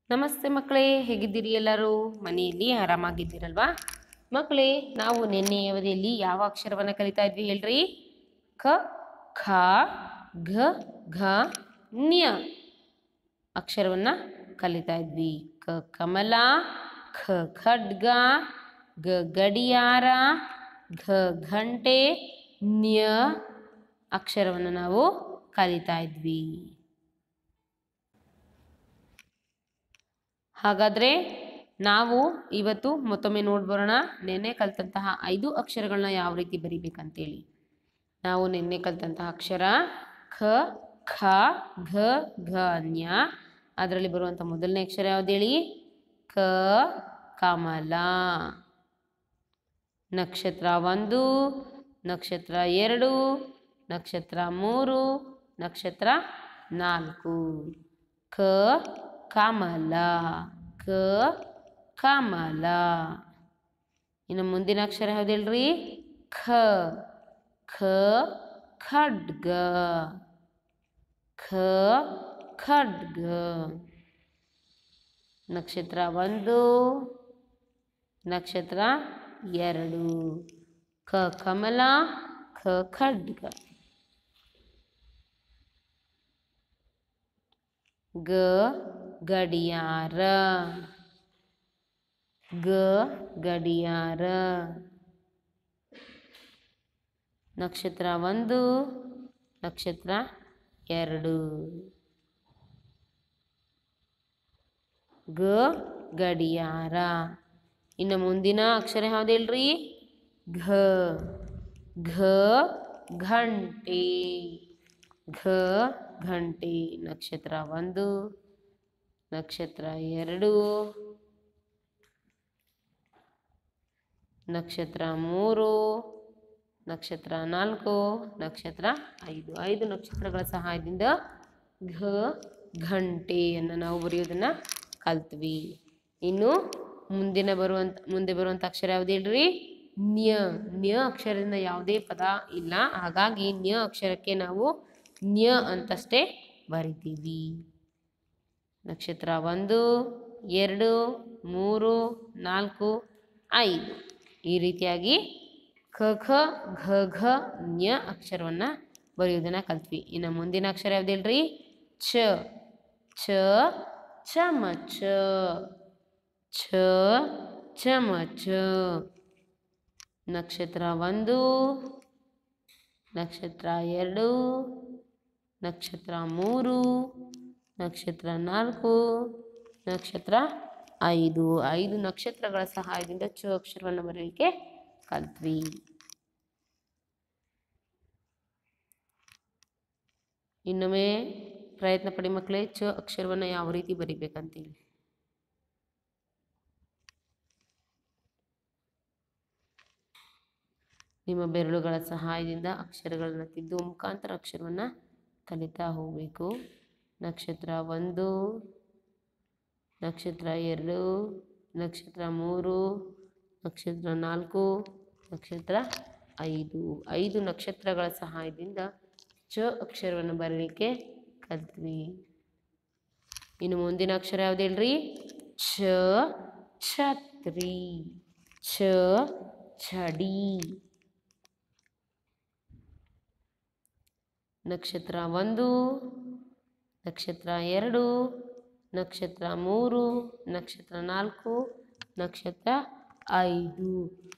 ನಮಸ್ತೆ ಮಕ್ಕಳೇ ಹೇಗಿದ್ದೀರಿ ಎಲ್ಲರೂ ಮನೆಯಲ್ಲಿ ಆರಾಮಾಗಿದ್ದೀರಲ್ವಾ ಮಕ್ಕಳೇ ನಾವು ನಿನ್ನೆ ಅವಧಿಯಲ್ಲಿ ಯಾವ ಅಕ್ಷರವನ್ನು ಕಲಿತಾ ಇದ್ವಿ ಹೇಳ್ರಿ ಕ ಖ ಘ ಘ ನ್ಯ ಅಕ್ಷರವನ್ನು ಕಲಿತಾ ಇದ್ವಿ ಕ ಕಮಲ ಖ ಖಡ್ಗ ಗ ಗಡಿಯಾರ ಘ ಘಂಟೆ ನ್ಯ ಅಕ್ಷರವನ್ನು ನಾವು ಕಲಿತಾ ಇದ್ವಿ ಹಾಗಾದರೆ ನಾವು ಇವತ್ತು ಮತ್ತೊಮ್ಮೆ ನೋಡ್ಬರೋಣ ನಿನ್ನೆ ಕಲಿತಂತಹ ಐದು ಅಕ್ಷರಗಳನ್ನ ಯಾವ ರೀತಿ ಬರಿಬೇಕಂತೇಳಿ ನಾವು ನಿನ್ನೆ ಕಲಿತಂತಹ ಅಕ್ಷರ ಖ ಖ ಘ ಘ ನ್ಯ ಅದರಲ್ಲಿ ಬರುವಂಥ ಮೊದಲನೇ ಅಕ್ಷರ ಯಾವ್ದು ಹೇಳಿ ಕ ಕಮಲ ನಕ್ಷತ್ರ ಒಂದು ನಕ್ಷತ್ರ ಎರಡು ನಕ್ಷತ್ರ ಮೂರು ನಕ್ಷತ್ರ ನಾಲ್ಕು ಕ ಕಮಲ ಕ ಕಮಲ ಇನ್ನು ಮುಂದಿನ ಅಕ್ಷರ ಯಾವ್ದು ಹೇಳ್ರಿ ಖ ಖ ಖಡ್ಗ ಖ ಖಡ್ಗ ನಕ್ಷತ್ರ ಒಂದು ನಕ್ಷತ್ರ ಎರಡು ಖ ಕಮಲ ಖ ಖಡ್ಗ ಗ ಗಡಿಯಾರ ಗ ಗಡಿಯಾರ ನಕ್ಷತ್ರ ಒಂದು ನಕ್ಷತ್ರ ಎರಡು ಗ ಗಡಿಯಾರ ಇನ್ನು ಮುಂದಿನ ಅಕ್ಷರ ಯಾವ್ದು ಹೇಳ್ರಿ ಘ ಘ ಘಂಟೆ ಘ ಘಂಟೆ ನಕ್ಷತ್ರ ಒಂದು ನಕ್ಷತ್ರ ಎರಡು ನಕ್ಷತ್ರ ಮೂರು ನಕ್ಷತ್ರ ನಾಲ್ಕು ನಕ್ಷತ್ರ ಐದು ಐದು ನಕ್ಷತ್ರಗಳ ಸಹಾಯದಿಂದ ಘ ಘಂಟೆಯನ್ನು ನಾವು ಬರೆಯೋದನ್ನು ಕಲ್ತ್ವಿ ಇನ್ನು ಮುಂದಿನ ಬರುವಂಥ ಮುಂದೆ ಬರುವಂಥ ಅಕ್ಷರ ಯಾವ್ದು ಹೇಳ್ರಿ ನ್ಯ ನ್ಯ ಅಕ್ಷರದಿಂದ ಯಾವುದೇ ಪದ ಇಲ್ಲ ಹಾಗಾಗಿ ನ್ಯ ಅಕ್ಷರಕ್ಕೆ ನಾವು ನ್ಯ ಅಂತಷ್ಟೇ ಬರಿತೀವಿ ನಕ್ಷತ್ರ ಒಂದು ಎರಡು ಮೂರು ನಾಲ್ಕು ಐದು ಈ ರೀತಿಯಾಗಿ ಖ ಖ ಘ ಘ ನ್ಯ ಅಕ್ಷರವನ್ನು ಬರೆಯೋದನ್ನು ಕಲ್ತ್ವಿ ಇನ್ನು ಮುಂದಿನ ಅಕ್ಷರ ಯಾವ್ದು ಹೇಳ್ರಿ ಛ ಛ ಚಮಚ ಛ ಚಮಚ ನಕ್ಷತ್ರ ಒಂದು ನಕ್ಷತ್ರ ಎರಡು ನಕ್ಷತ್ರ ಮೂರು ನಕ್ಷತ್ರ ನಾಲ್ಕು ನಕ್ಷತ್ರ ಐದು ಐದು ನಕ್ಷತ್ರಗಳ ಸಹಾಯದಿಂದ ಚ ಅಕ್ಷರವನ್ನು ಬರೆಯಲಿಕ್ಕೆ ಕಲ್ತ್ವಿ ಇನ್ನೊಮ್ಮೆ ಪ್ರಯತ್ನ ಪಡಿ ಮಕ್ಕಳೇ ಚ ಅಕ್ಷರವನ್ನು ಯಾವ ರೀತಿ ಬರಿಬೇಕಂತೇಳಿ ನಿಮ್ಮ ಬೆರಳುಗಳ ಸಹಾಯದಿಂದ ಅಕ್ಷರಗಳನ್ನು ತಿದ್ದುವ ಮುಖಾಂತರ ಅಕ್ಷರವನ್ನು ಕಲಿತಾ ಹೋಗಬೇಕು ನಕ್ಷತ್ರ ಒಂದು ನಕ್ಷತ್ರ ಎರಡು ನಕ್ಷತ್ರ ಮೂರು ನಕ್ಷತ್ರ ನಾಲ್ಕು ನಕ್ಷತ್ರ ಐದು ಐದು ನಕ್ಷತ್ರಗಳ ಸಹಾಯದಿಂದ ಚ ಅಕ್ಷರವನ್ನು ಬರಲಿಕ್ಕೆ ಕಲ್ತ್ವಿ ಇನ್ನು ಮುಂದಿನ ಅಕ್ಷರ ಯಾವ್ದು ಹೇಳ್ರಿ ಛ ಛತ್ರಿ ಛ ಛಡಿ ನಕ್ಷತ್ರ ಒಂದು ನಕ್ಷತ್ರ ಎರಡು ನಕ್ಷತ್ರ ಮೂರು ನಕ್ಷತ್ರ ನಾಲ್ಕು ನಕ್ಷತ್ರ ಐದು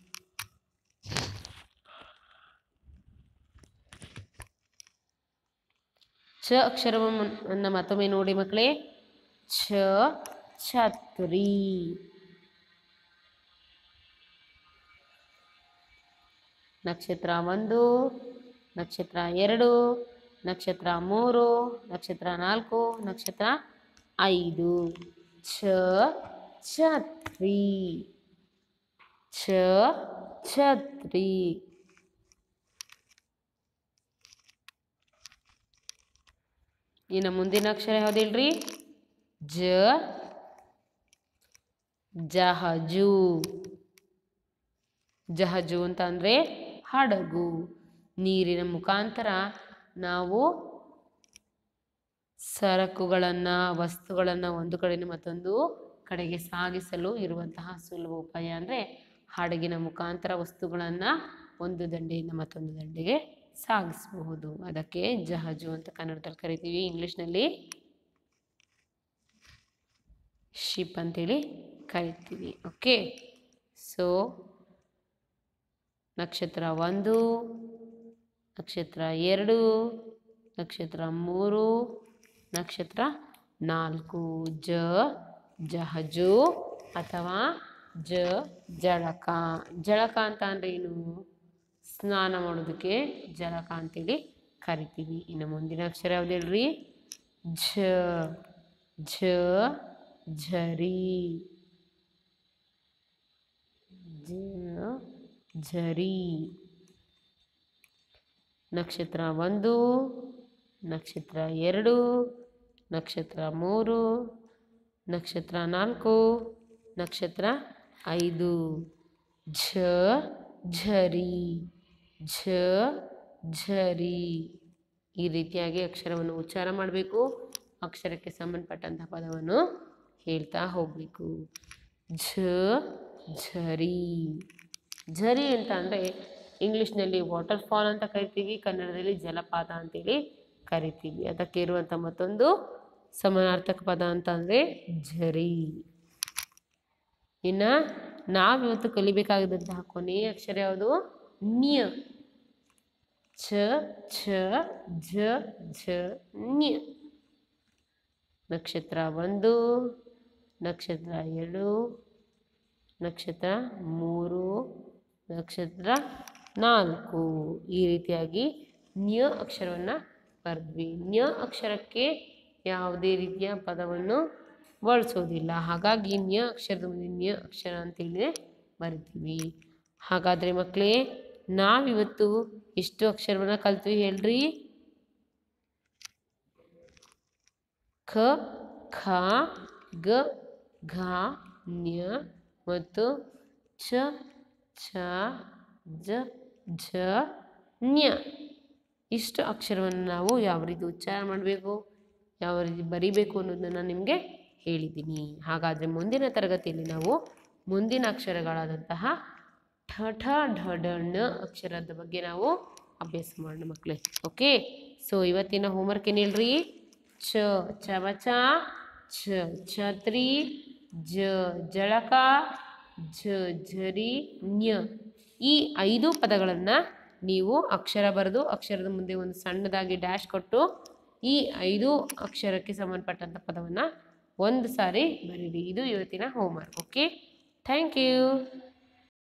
ಛ ಅಕ್ಷರವನ್ನು ಮತ್ತೊಮ್ಮೆ ನೋಡಿ ಮಕ್ಕಳೇ ಛ ಛತ್ರಿ ನಕ್ಷತ್ರ ಒಂದು ನಕ್ಷತ್ರ ಎರಡು ನಕ್ಷತ್ರ ಮೂರು ನಕ್ಷತ್ರ ನಾಲ್ಕು ನಕ್ಷತ್ರ ಐದು ಛ ಛತ್ರಿ ಛ ಛತ್ರಿ ಇನ್ನು ಮುಂದಿನ ಅಕ್ಷರ ಯಾವ್ದು ಹೇಳ್ರಿ ಜ ಜಹಜು ಜಹಜು ಅಂತ ಅಂದರೆ ಹಡಗು ನೀರಿನ ಮುಖಾಂತರ ನಾವು ಸರಕುಗಳನ್ನು ವಸ್ತುಗಳನ್ನು ಒಂದು ಕಡೆಯಿಂದ ಮತ್ತೊಂದು ಕಡೆಗೆ ಸಾಗಿಸಲು ಇರುವಂತಹ ಸುಲಭ ಉಪಾಯ ಅಂದರೆ ಹಡಗಿನ ಮುಖಾಂತರ ವಸ್ತುಗಳನ್ನು ಒಂದು ದಂಡೆಯಿಂದ ಮತ್ತೊಂದು ದಂಡೆಗೆ ಸಾಗಿಸಬಹುದು ಅದಕ್ಕೆ ಜಹಾಜು ಅಂತ ಕನ್ನಡದಲ್ಲಿ ಕರಿತೀವಿ ಇಂಗ್ಲೀಷ್ನಲ್ಲಿ ಶಿಪ್ ಅಂತೇಳಿ ಕರಿತೀವಿ ಓಕೆ ಸೊ ನಕ್ಷತ್ರ ಒಂದು ನಕ್ಷತ್ರ ಎರಡು ನಕ್ಷತ್ರ ಮೂರು ನಕ್ಷತ್ರ ನಾಲ್ಕು ಜ ಜಹಜು ಅಥವಾ ಜ ಜಳಕ ಜಳಕ ಅಂತ ಅಂದರೆ ಏನು ಸ್ನಾನ ಮಾಡೋದಕ್ಕೆ ಜಳಕ ಅಂತೇಳಿ ಕರಿತೀವಿ ಇನ್ನು ಮುಂದಿನ ಅಕ್ಷರ ಯಾವ್ದು ಹೇಳ್ರಿ ಝ ಝ ಝರಿ ಝ ಝರಿ ನಕ್ಷತ್ರ ಒಂದು ನಕ್ಷತ್ರ ಎರಡು ನಕ್ಷತ್ರ ಮೂರು ನಕ್ಷತ್ರ ನಾಲ್ಕು ನಕ್ಷತ್ರ ಐದು ಝ ಝರಿ ಝ ಝರಿ ಈ ರೀತಿಯಾಗಿ ಅಕ್ಷರವನ್ನು ಉಚ್ಚಾರ ಮಾಡಬೇಕು ಅಕ್ಷರಕ್ಕೆ ಸಂಬಂಧಪಟ್ಟಂಥ ಪದವನ್ನು ಹೇಳ್ತಾ ಹೋಗಬೇಕು ಝ ಝರಿ ಝರಿ ಅಂತ ಅಂದರೆ ಇಂಗ್ಲೀಷ್ನಲ್ಲಿ ವಾಟರ್ ಫಾಲ್ ಅಂತ ಕರಿತೀವಿ ಕನ್ನಡದಲ್ಲಿ ಜಲಪಾತ ಅಂತೇಳಿ ಕರಿತೀವಿ ಅದಕ್ಕೆ ಇರುವಂಥ ಮತ್ತೊಂದು ಸಮಾನಾರ್ಥಕ ಪದ ಅಂತ ಅಂದರೆ ಝರಿ ಇನ್ನು ನಾವಿವತ್ತು ಕಲಿಬೇಕಾಗಿದ್ದಂತಹ ಕೊನೆಯ ಅಕ್ಷರ ಯಾವುದು ನ್ಯ ಛ ಛ ಝ ಝ ನ್ಯ ನಕ್ಷತ್ರ ಒಂದು ನಕ್ಷತ್ರ ಎರಡು ನಕ್ಷತ್ರ ಮೂರು ನಕ್ಷತ್ರ ನಾಲ್ಕು ಈ ರೀತಿಯಾಗಿ ನ್ಯ ಅಕ್ಷರವನ್ನು ಬರೆದ್ವಿ ನ್ಯ ಅಕ್ಷರಕ್ಕೆ ಯಾವುದೇ ರೀತಿಯ ಪದವನ್ನು ಬಳಸೋದಿಲ್ಲ ಹಾಗಾಗಿ ನ್ಯ ಅಕ್ಷರದ ಮುಂದೆ ನ್ಯ ಅಕ್ಷರ ಅಂತೇಳಿ ಬರಿತೀವಿ ಹಾಗಾದರೆ ಮಕ್ಕಳೇ ನಾವಿವತ್ತು ಎಷ್ಟು ಅಕ್ಷರವನ್ನು ಕಲ್ತ್ವಿ ಹೇಳ್ರಿ ಖ ಖ ಗ ಘ ನ್ಯ ಮತ್ತು ಛ ಛ ಜ ಝ ನ್ಯ ಇಷ್ಟು ಅಕ್ಷರವನ್ನು ನಾವು ಯಾವ ರೀತಿ ಉಚ್ಚಾರ ಮಾಡಬೇಕು ಯಾವ ರೀತಿ ಬರಿಬೇಕು ಅನ್ನೋದನ್ನು ನಿಮಗೆ ಹೇಳಿದ್ದೀನಿ ಹಾಗಾದರೆ ಮುಂದಿನ ತರಗತಿಯಲ್ಲಿ ನಾವು ಮುಂದಿನ ಅಕ್ಷರಗಳಾದಂತಹ ಠ ಠ ಢ ಢ ಣ ಅಕ್ಷರದ ಬಗ್ಗೆ ನಾವು ಅಭ್ಯಾಸ ಮಾಡೋಣ ಮಕ್ಕಳೇ ಓಕೆ ಸೊ ಇವತ್ತಿನ ಹೋಮ್ವರ್ಕ್ ಏನು ಹೇಳ್ರಿ ಛ ಚಮಚ ಛ ಛತ್ರಿ ಜ ಜಳಕ ಝ ಝರಿ ನ್ಯ ಈ ಐದು ಪದಗಳನ್ನು ನೀವು ಅಕ್ಷರ ಬರೆದು ಅಕ್ಷರದ ಮುಂದೆ ಒಂದು ಸಣ್ಣದಾಗಿ ಡ್ಯಾಶ್ ಕೊಟ್ಟು ಈ ಐದು ಅಕ್ಷರಕ್ಕೆ ಸಂಬಂಧಪಟ್ಟಂಥ ಪದವನ್ನು ಒಂದು ಸಾರಿ ಬರೀರಿ ಇದು ಇವತ್ತಿನ ಹೋಮ್ವರ್ಕ್ ಓಕೆ ಥ್ಯಾಂಕ್ ಯು